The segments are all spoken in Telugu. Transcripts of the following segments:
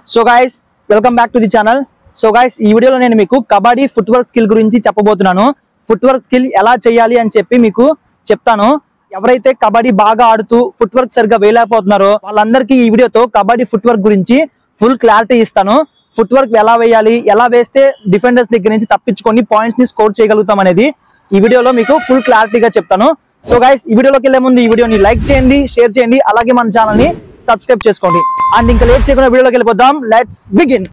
So guys welcome back to the channel so guys ఈ వీడియోలో నేను మీకు కబడ్డీ ఫుట్ వర్క్ స్కిల్ గురించి చెప్పబోతున్నాను ఫుట్ వర్క్ స్కిల్ ఎలా చేయాలి అని చెప్పి మీకు చెప్తాను ఎవరైతే కబడ్డీ బాగా ఆడుతూ ఫుట్ వర్క్ సరిగ్గా వేయలేకపోతున్నారో వాళ్ళందరికీ ఈ వీడియోతో కబడ్డీ ఫుట్ వర్క్ గురించి ఫుల్ క్లారిటీ ఇస్తాను ఫుట్ వర్క్ ఎలా వేయాలి ఎలా వేస్తే డిఫెండర్స్ దగ్గర నుంచి తప్పించుకొని పాయింట్స్ ని స్కోర్ చేయగలుగుతాం అనేది ఈ వీడియోలో మీకు ఫుల్ క్లారిటీగా చెప్తాను సో గైస్ ఈ వీడియోలోకి వెళ్ళే ముందు ఈ వీడియోని లైక్ చేయండి షేర్ చేయండి అలాగే మన ఛానల్ ని సబ్స్క్రైబ్ చేసుకోండి అండ్ ఇంకా లేట్ చేయకుండా వీడియోలోకి వెళ్ళిపోదాం లెట్స్ బిగిన్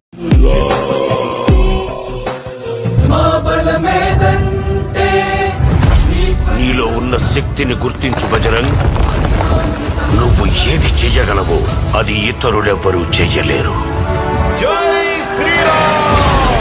నీలో ఉన్న శక్తిని గుర్తించు బజరంగ్ నువ్వు ఏది చేయగలవో అది ఇతరులెవ్వరూ చేయలేరు జై శ్రీరామ్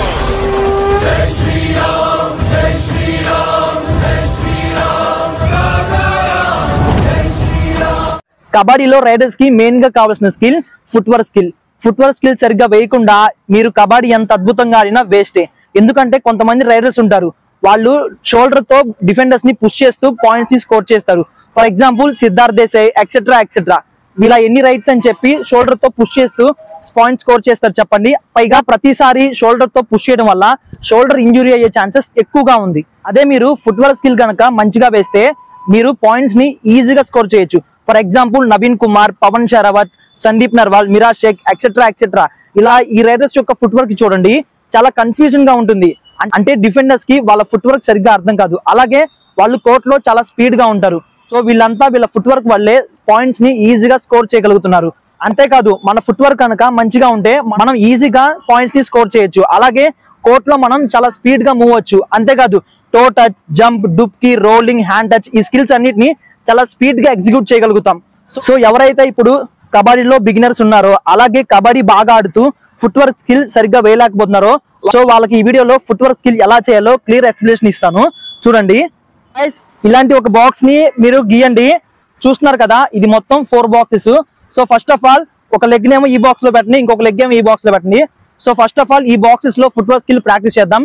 కబడ్డీలో రైడర్స్ కి మెయిన్ గా కావాల్సిన skill footwork skill footwork skill సరిగ్గా వేయకుండా మీరు కబడ్డీ ఎంత అద్భుతంగా ఆడినా వేస్టే ఎందుకంటే కొంతమంది రైడర్స్ ఉంటారు వాళ్ళు షోల్డర్ తో డిఫెండర్స్ ని పుష్ చేస్తూ పాయింట్స్ ని స్కోర్ చేస్తారు for example Siddharth Desai etcetera etcetera ఇలా ఎన్ని రైట్స్ అని చెప్పి షోల్డర్ తో పుష్ చేస్తూ పాయింట్ స్కోర్ చేస్తారు చెప్పండి పైగా ప్రతిసారి షోల్డర్ తో పుష్ చేయడం వల్ల షోల్డర్ ఇంజురీ అయ్యే ఛాన్సెస్ ఎక్కువగా ఉంది అదే మీరు ఫుట్ వర్క్ స్కిల్ కనుక మంచిగా వేస్తే మీరు పాయింట్స్ ని ఈజీగా స్కోర్ చేయొచ్చు for example Naveen Kumar Pawan Sehrawat Sandeep Narwal Meraj Sheikh etcetera etcetera ఇలా ఈ రైడర్స్ యొక్క ఫుట్ వర్క్ చూడండి చాలా కన్ఫ్యూజన్ గా ఉంటుంది అం- అంటే డిఫెండర్స్ కి వాళ్ళ ఫుట్ వర్క్ సరిగ్గా అర్థం కాదు అలాగే వాళ్ళు కోర్ట్ లో చాలా స్పీడ్ గా ఉంటారు సో వీళ్ళంతా వీళ్ళ ఫుట్ వర్క్ వల్లే పాయింట్స్ ని ఈజీగా స్కోర్ చేయగలుగుతున్నారు అంతేకాదు మన ఫుట్ వర్క్ కనుక మంచిగా ఉంటే మనం ఈజీగా పాయింట్స్ ని స్కోర్ చేయొచ్చు అలాగే కోర్ట్ లో మనం చాలా స్పీడ్ గా మూవ్ వచ్చు అంతేకాదు toe touch jump dubki rolling hand touch ఈ స్కిల్స్ అన్నిటిని చాలా స్పీడ్ గా ఎగ్జిక్యూట్ చేయగలుగుతాం సో- సో ఎవరైతే ఇప్పుడు కబడ్డీలో బిగినర్స్ ఉన్నారో అలాగే కబడ్డీ బాగా ఆడుతూ ఫుట్ వర్క్ స్కిల్ సరిగ్గా వేయలేకపోతున్నారో సో వాళ్ళకి ఈ వీడియోలో ఫుట్ వర్క్ స్కిల్ ఎలా చేయాలో క్లియర్ ఎక్స్ప్లెనేషన్ ఇస్తాను చూడండి Guys, ఇలాంటి ఒక బాక్స్ ని మీరు గీయండి చూస్తున్నారు కదా ఇది మొత్తం four boxes so first of all ఒక లెగ్ నేమో ఈ బాక్స్ లో పెట్టండి ఇంకొక లెగ్ ఏమో ఈ బాక్స్ లో పెట్టండి సో ఫస్ట్ ఆఫ్ ఆల్ ఈ బాక్సెస్ లో ఫుట్ వర్క్ స్కిల్ ప్రాక్టీస్ చేద్దాం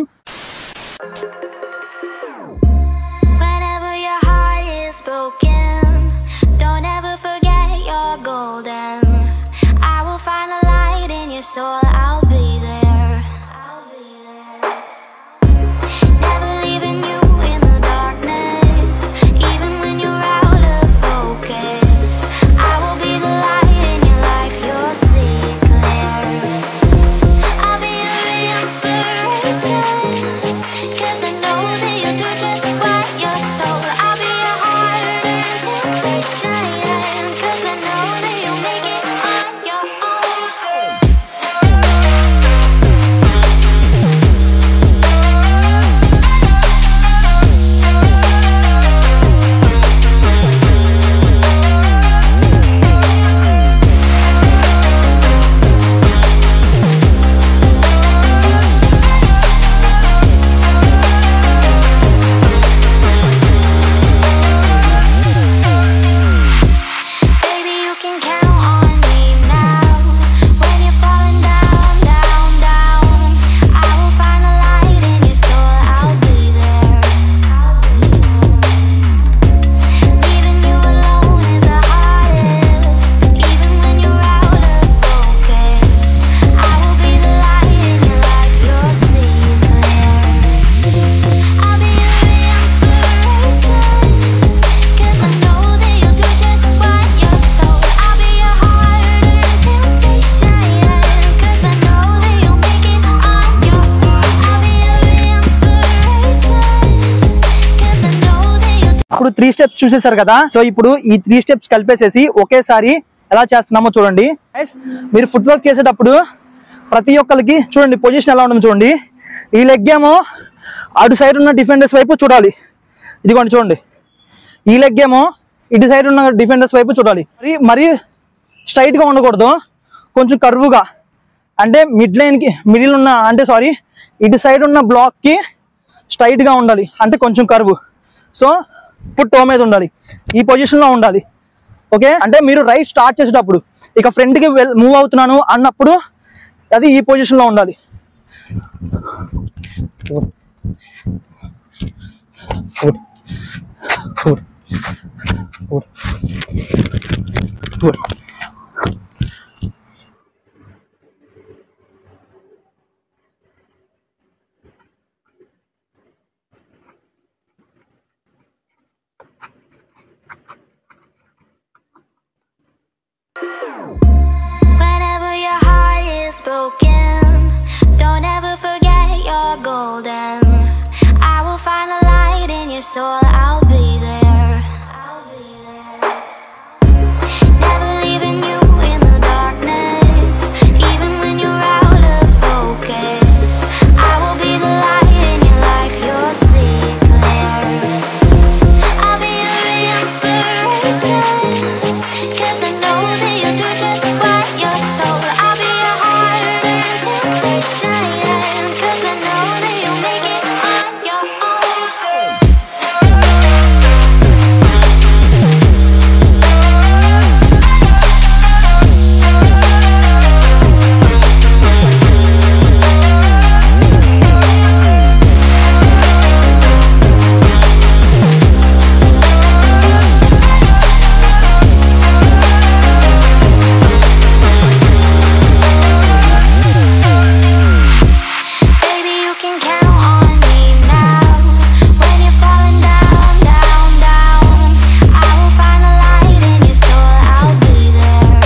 Whenever your heart is broken, don't ever forget you're golden. I will find the light in your soul, I'll be there. I'll be there. Never leaving you in the darkness, even when you're out of focus. I will be the light in your life, you'll see it clear. I'll be your inspiration. Cause I know that you'll do just what you're told. I'll be your heart and temptation. Cause I know that you'll make it on your own. Baby, you can count on me now. When you're falling down, down, down, I will find the light in your soul. I'll be there. Leaving you alone is the hardest, even when you're out of focus. I will be the light in your life. You'll see it clear. I'll be your inspiration. Cause I know that you'll do just what you're told. I'll be your heart and temptation. Cause I know that you'll make it on your own. I'll be your inspiration. Cause I know that you'll అప్పుడు త్రీ స్టెప్స్ చూసేశారు కదా సో ఇప్పుడు ఈ త్రీ స్టెప్స్ కలిపేసేసి ఒకేసారి ఎలా చేస్తున్నామో చూడండి Guys, మీరు ఫుట్ వర్క్ చేసేటప్పుడు ప్రతి ఒక్కరికి చూడండి పొజిషన్ ఎలా ఉంటుంది చూడండి ఈ లెగ్ ఏమో అటు సైడ్ ఉన్న డిఫెండర్స్ వైపు చూడాలి ఇదిగోండి చూడండి ఈ లెగ్ ఏమో ఇటు సైడ్ ఉన్న డిఫెండర్స్ వైపు చూడాలి మరి మరి స్ట్రైట్ గా ఉండకూడదు కొంచెం కర్వుగా అంటే మిడ్ లైన్ కి మిడిల్ ఉన్న అంటే సారీ ఇటు సైడ్ ఉన్న బ్లాక్ కి స్ట్రైట్ గా ఉండాలి అంటే కొంచెం కర్వ్ సో ఇప్పుడు టో మీద ఉండాలి ఈ పొజిషన్ లో ఉండాలి ఓకే అంటే మీరు రైట్ స్టార్ట్ చేసేటప్పుడు ఇక ఫ్రంట్ కి మూవ్ అవుతున్నాను అన్నప్పుడు అది ఈ పొజిషన్ లో ఉండాలి Good. Good. Good. Good. broken. Don't ever forget you're golden. I will find the light in your soul. I'll be there. I'll be there. Never leaving you in the darkness, even when you're out of focus. I will be the light in your life. You'll see it clear. I'll be your inspiration. Cause I know that you'll do just what you're told. I'll be your heart and temptation. Cause I know that you'll make it on your own. Baby, you can count on me now. When you're falling down, down, down, I will find the light in your soul. I'll be there.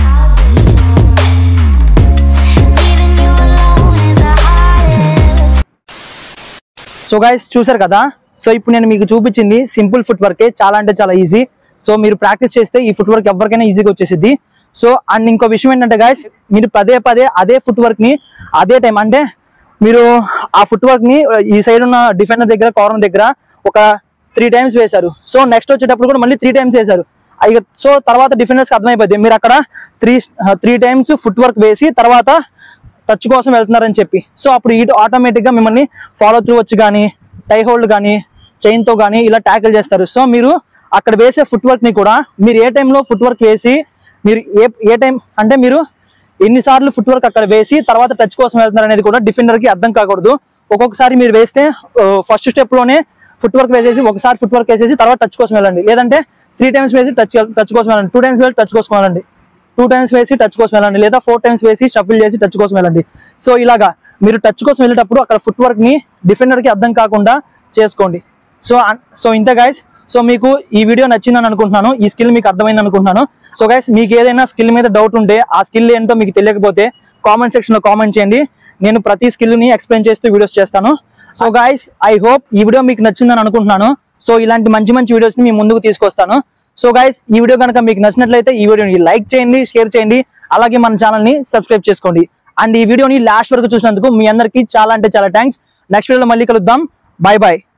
Leaving you alone is the hardest. So guys చూసారు కదా సో ఇప్పుడు నేను మీకు చూపించింది సింపుల్ ఫుట్ వర్కే చాలా అంటే చాలా ఈజీ సో మీరు ప్రాక్టీస్ చేస్తే ఈ ఫుట్ వర్క్ ఎవరికైనా ఈజీగా వచ్చేసిద్ది సో అండ్ ఇంకో విషయం ఏంటంటే గైస్ మీరు పదే పదే అదే ఫుట్ వర్క్ ని అదే టైం అంటే మీరు ఆ ఫుట్ వర్క్ ని ఈ సైడ్ ఉన్న డిఫెండర్ దగ్గర కార్నర్ దగ్గర ఒక త్రీ టైమ్స్ వేశారు సో నెక్స్ట్ వచ్చేటప్పుడు కూడా మళ్ళీ త్రీ టైమ్స్ వేశారు ఇక సో తర్వాత డిఫెండర్స్ కి అర్థమైపోద్ది మీరు అక్కడ three three times footwork వేసి తర్వాత టచ్ కోసం వెళ్తున్నారని చెప్పి సో అప్పుడు ఇటు ఆటోమేటిక్ గా మిమ్మల్ని ఫాలో త్రూ వచ్చి కానీ టై హోల్డ్ కానీ చైన్ తో కానీ ఇలా ట్యాకిల్ చేస్తారు సో మీరు అక్కడ వేసే ఫుట్ వర్క్ ని కూడా మీరు ఏ టైంలో ఫుట్ వర్క్ వేసి మీరు ఏ ఏ టైం అంటే మీరు ఎన్నిసార్లు ఫుట్ వర్క్ అక్కడ వేసి తర్వాత టచ్ కోసం వెళ్తున్నారు అనేది కూడా డిఫెండర్ కి అర్థం కాకూడదు ఒక్కొక్కసారి మీరు వేస్తే ఫస్ట్ స్టెప్ లోనే ఫుట్ వర్క్ వేసేసి ఒకసారి ఫుట్ వర్క్ వేసేసి తర్వాత టచ్ కోసం వెళ్ళండి లేదంటే త్రీ టైమ్స్ వేసి టచ్ టచ్ కోసం వెళ్ళండి టూ టైమ్స్ వేసి టచ్ కోసం వెళ్ళండి టూ టైమ్స్ వేసి టచ్ కోసం వెళ్ళండి లేదా ఫోర్ టైమ్స్ వేసి షఫిల్ చేసి టచ్ కోసం వెళ్ళండి సో ఇలాగా మీరు టచ్ కోసం వెళ్ళేటప్పుడు అక్కడ ఫుట్ వర్క్ ని డిఫెండర్ కి అర్థం కాకుండా చేసుకోండి సో సో ఇంతే గైస్ సో మీకు ఈ వీడియో నచ్చిందని అనుకుంటున్నాను ఈ స్కిల్ మీకు అర్థమైంది అనుకుంటున్నాను సో గైస్ మీకు ఏదైనా స్కిల్ మీద డౌట్ ఉంటే ఆ స్కిల్ ఏంటో మీకు తెలియకపోతే కామెంట్ సెక్షన్ లో కామెంట్ చేయండి నేను ప్రతి స్కిల్ ని ఎక్స్ప్లెయిన్ చేస్తూ వీడియోస్ చేస్తాను సో గైస్ ఐ హోప్ ఈ వీడియో మీకు నచ్చిందని అనుకుంటున్నాను సో ఇలాంటి మంచి మంచి వీడియోస్ ని మీ ముందుకు తీసుకొస్తాను సో గైస్ ఈ వీడియో కనుక మీకు నచ్చినట్లయితే ఈ వీడియోని లైక్ చేయండి షేర్ చేయండి అలాగే మన ఛానల్ ని సబ్స్క్రైబ్ చేసుకోండి అండ్ ఈ వీడియోని లాస్ట్ వరకు చూసినందుకు మీ అందరికీ చాలా అంటే చాలా థ్యాంక్స్ నెక్స్ట్ వీడియోలో మళ్ళీ కలుద్దాం బాయ్ బాయ్